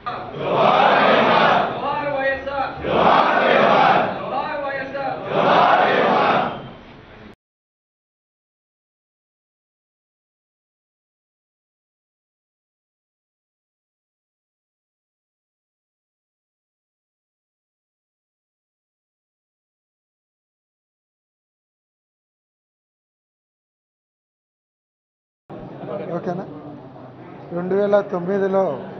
జోహార్ వైఎస్ఆర్ జోహార్ వైఎస్ఆర్ ఓకేనా రెండు వేల తొమ్మిదిలో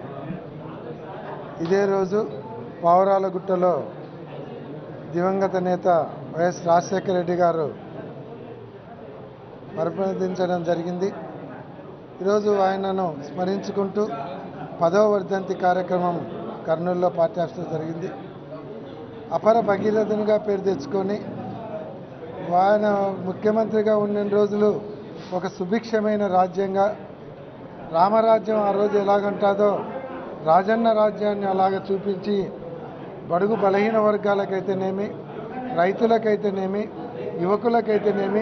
ఇదే రోజు పావురాలగుట్టలో దివంగత నేత వైఎస్ రాజశేఖర రెడ్డి గారు మరుపదించడం జరిగింది ఈరోజు ఆయనను స్మరించుకుంటూ పదవ వర్ధంతి కార్యక్రమం కర్నూలులో పార్టీ ఆఫీస్లో జరిగింది అపర భగీరథునిగా పేరు తెచ్చుకొని ఆయన ముఖ్యమంత్రిగా ఉన్న రోజులు ఒక సుభిక్షమైన రాజ్యంగా రామరాజ్యం ఆ రోజు ఎలాగంటాదో రాజన్న రాజ్యాన్ని అలాగ చూపించి బడుగు బలహీన వర్గాలకైతేనేమి రైతులకైతేనేమి యువకులకైతేనేమి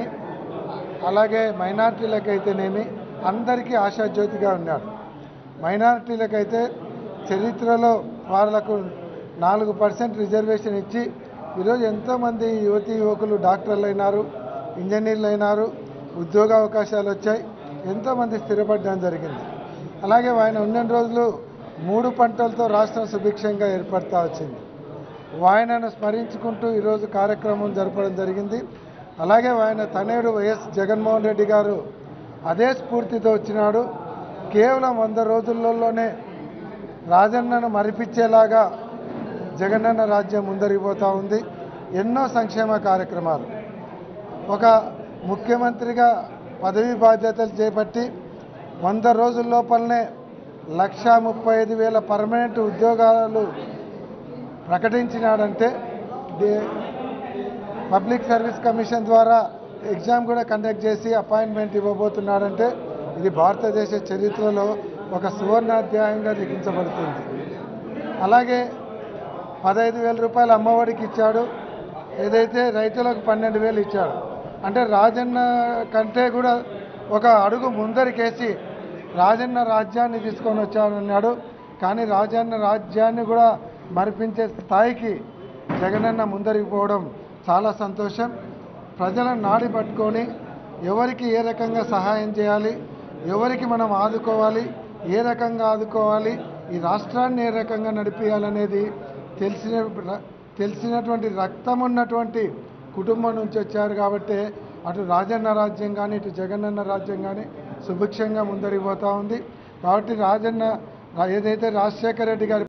అలాగే మైనార్టీలకైతేనేమి అందరికీ ఆశాజ్యోతిగా ఉన్నాడు మైనారిటీలకైతే చరిత్రలో వాళ్ళకు నాలుగు పర్సెంట్ రిజర్వేషన్ ఇచ్చి ఈరోజు ఎంతోమంది యువతి యువకులు డాక్టర్లు అయినారు ఇంజనీర్లు అయినారు ఉద్యోగ అవకాశాలు వచ్చాయి ఎంతోమంది స్థిరపడడం జరిగింది అలాగే ఆయన ఉన్న రోజులు మూడు పంటలతో రాష్ట్రం సుభిక్షంగా ఏర్పడతా వచ్చింది ఆయనను స్మరించుకుంటూ ఈరోజు కార్యక్రమం జరపడం జరిగింది అలాగే ఆయన తనయుడు వైఎస్ జగన్మోహన్ రెడ్డి గారు అదే స్ఫూర్తితో వచ్చినాడు కేవలం వంద రోజులలోనే రాజన్నను మరిపించేలాగా జగనన్న రాజ్యం ముందరిగిపోతూ ఉంది ఎన్నో సంక్షేమ కార్యక్రమాలు ఒక ముఖ్యమంత్రిగా పదవి బాధ్యతలు చేపట్టి వంద రోజుల లోపలనే లక్ష ముప్పై ఐదు వేల పర్మనెంట్ ఉద్యోగాలు ప్రకటించినాడంటే దే- పబ్లిక్ సర్వీస్ కమిషన్ ద్వారా ఎగ్జామ్ కూడా కండక్ట్ చేసి అపాయింట్మెంట్ ఇవ్వబోతున్నాడంటే ఇది భారతదేశ చరిత్రలో ఒక సువర్ణాధ్యాయంగా లిఖించబడుతుంది అలాగే పదహైదు వేల రూపాయలు అమ్మఒడికి ఇచ్చాడు ఏదైతే రైతులకు పన్నెండు వేలు ఇచ్చాడు అంటే రాజన్న కంటే కూడా ఒక అడుగు ముందరికేసి రాజన్న రాజ్యాన్ని తీసుకొని వచ్చాడన్నాడు కానీ రాజన్న రాజ్యాన్ని కూడా మరిపించే స్థాయికి జగనన్న ముందరికి పోవడం చాలా సంతోషం ప్రజలను నాడి పట్టుకొని ఎవరికి ఏ రకంగా సహాయం చేయాలి ఎవరికి మనం ఆదుకోవాలి ఏ రకంగా ఆదుకోవాలి ఈ రాష్ట్రాన్ని ఏ రకంగా నడిపించాలనేది తెలిసిన తెలిసినటువంటి రక్తం ఉన్నటువంటి కుటుంబం నుంచి వచ్చారు కాబట్టి అటు రాజన్న రాజ్యం కానీ ఇటు జగనన్న రాజ్యం కానీ సుభిక్షంగా ముందరికి పోతూ ఉంది కాబట్టి రాజన్న ఏదైతే రాజశేఖర రెడ్డి గారి